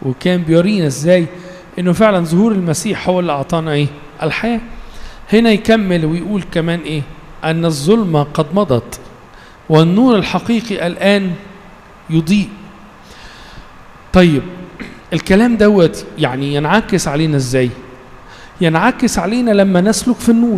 وكان بيورينا ازاي انه فعلا ظهور المسيح هو اللي اعطانا ايه الحياه هنا يكمل ويقول كمان ايه ان الظلمه قد مضت والنور الحقيقي الان يضيء طيب الكلام دوت يعني ينعكس علينا ازاي ينعكس علينا لما نسلك في النور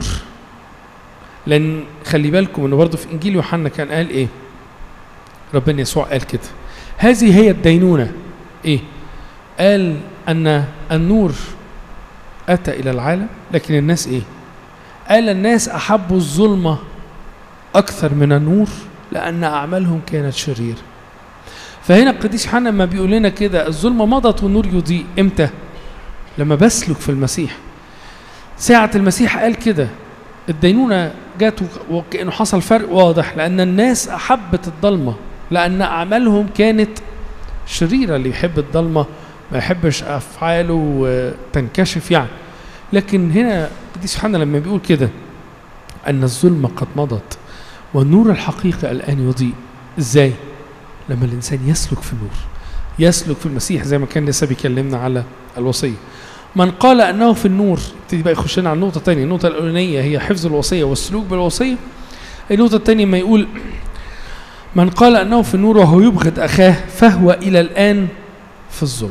لان خلي بالكم انه برضه في انجيل يوحنا كان قال ايه ربنا يسوع قال كده هذه هي الدينونه ايه قال ان النور اتى الى العالم لكن الناس ايه قال الناس احبوا الظلمه اكثر من النور لان اعمالهم كانت شريره فهنا القديس يوحنا لما بيقول لنا كده الظلمه مضت والنور يضيء امتى لما بسلك في المسيح ساعة المسيح قال كده الدينونة جات وكأنه حصل فرق واضح لأن الناس أحبت الضلمة لأن أعمالهم كانت شريرة اللي يحب الضلمة ما يحبش أفعاله تنكشف يعني لكن هنا القديس يوحنا لما بيقول كده أن الظلمة قد مضت والنور الحقيقي الآن يضيء إزاي؟ لما الإنسان يسلك في النور يسلك في المسيح زي ما كان لسه بيكلمنا على الوصية من قال أنه في النور يبتدي بقى يخش لنا على النقطة الثانية النقطة الأولانية هي حفظ الوصية والسلوك بالوصية النقطة الثانية ما يقول من قال أنه في النور وهو يبغض أخاه فهو إلى الآن في الظلم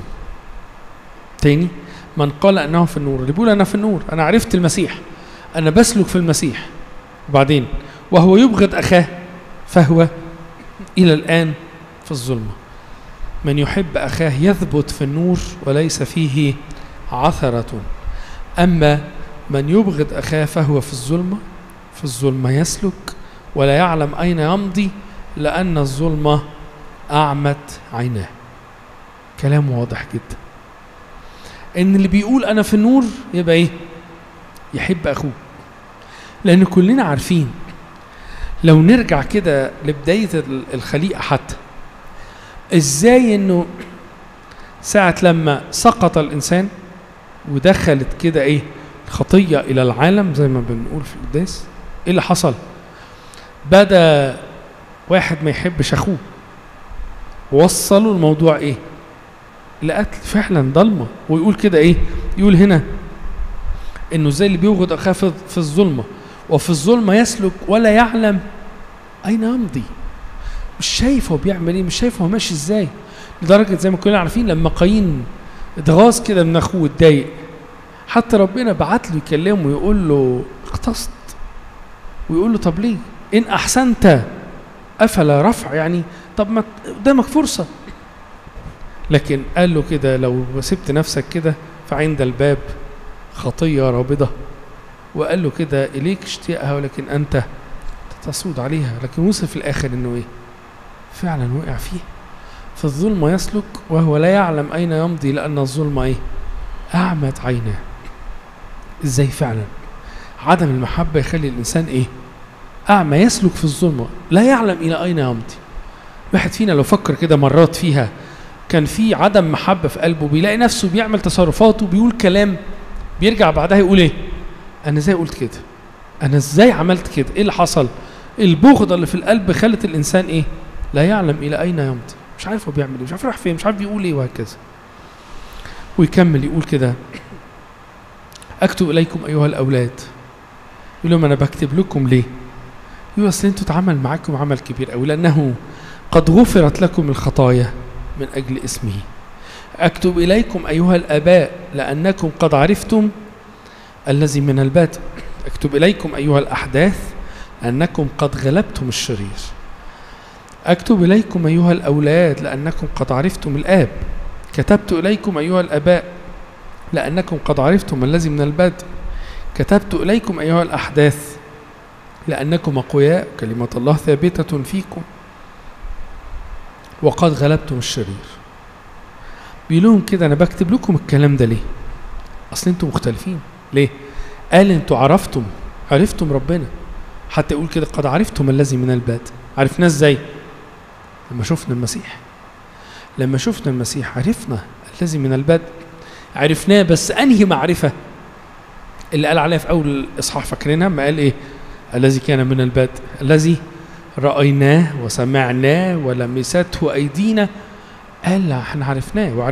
تاني من قال أنه في النور اللي بيقول أنا في النور أنا عرفت المسيح أنا بسلك في المسيح وبعدين وهو يبغض أخاه فهو إلى الآن في الظلمة من يحب أخاه يثبت في النور وليس فيه عثرة أما من يبغض أخاه فهو في الظلمة في الظلمة يسلك ولا يعلم أين يمضي لأن الظلمة أعمت عيناه كلام واضح جدا إن اللي بيقول أنا في النور يبقى إيه يحب أخوه لأن كلنا عارفين لو نرجع كده لبداية الخليقة حتى ازاي انه ساعة لما سقط الانسان ودخلت كده ايه الخطية الى العالم زي ما بنقول في القداس ايه اللي حصل بدا واحد ما يحبش اخوه وصلوا الموضوع ايه لقتل فعلا ضلمة ويقول كده ايه يقول هنا انه زي اللي بيوغد اخاه في الظلمة وفي الظلمة يسلك ولا يعلم اين يمضي مش شايف هو بيعمل ايه مش شايف هو ماشي ازاي لدرجه زي ما كلنا عارفين لما قايين اتغاظ كده من اخوه اتضايق حتى ربنا بعت له يكلمه ويقول له اقتصد ويقول له طب ليه ان احسنت افلا رفع يعني طب ما قدامك فرصه لكن قال له كده لو سبت نفسك كده فعند الباب خطيه رابضه وقال له كده اليك اشتياقها ولكن انت تصود عليها لكن وصل في الاخر انه ايه فعلا وقع فيه في الظلمة يسلك وهو لا يعلم أين يمضي لأن الظلمة إيه؟ أعمت عيناه إزاي فعلا عدم المحبة يخلي الإنسان إيه؟ أعمى يسلك في الظلمة لا يعلم إلى أين يمضي واحد فينا لو فكر كده مرات فيها كان في عدم محبة في قلبه بيلاقي نفسه بيعمل تصرفاته بيقول كلام بيرجع بعدها يقول إيه؟ أنا إزاي قلت كده؟ أنا إزاي عملت كده؟ إيه اللي حصل؟ البغضة اللي في القلب خلت الإنسان إيه؟ لا يعلم إلى أين يمضي مش عارف هو بيعمل ايه مش عارف راح فين مش عارف بيقول ايه وهكذا ويكمل يقول كده اكتب اليكم ايها الاولاد يقول لهم انا بكتب لكم ليه يقول اصل انتوا اتعمل معاكم عمل كبير قوي لانه قد غفرت لكم الخطايا من اجل اسمه اكتب اليكم ايها الاباء لانكم قد عرفتم الذي من البدء اكتب اليكم ايها الاحداث لانكم قد غلبتم الشرير أكتب إليكم أيها الأولاد لأنكم قد عرفتم الآب كتبت إليكم أيها الآباء لأنكم قد عرفتم الذي من البدء كتبت إليكم أيها الأحداث لأنكم أقوياء كلمة الله ثابتة فيكم وقد غلبتم الشرير بيقولون كده أنا بكتب لكم الكلام ده ليه أصل أنتم مختلفين ليه قال أنتم عرفتم عرفتم ربنا حتى يقول كده قد عرفتم الذي من البدء عرفناه ازاي لما شفنا المسيح لما شفنا المسيح عرفنا الذي من البدء عرفناه بس انهي معرفه اللي قال عليها في اول الاصحاح فاكرينها ما قال ايه الذي كان من البدء الذي رايناه وسمعناه ولمسته ايدينا قال احنا عرفناه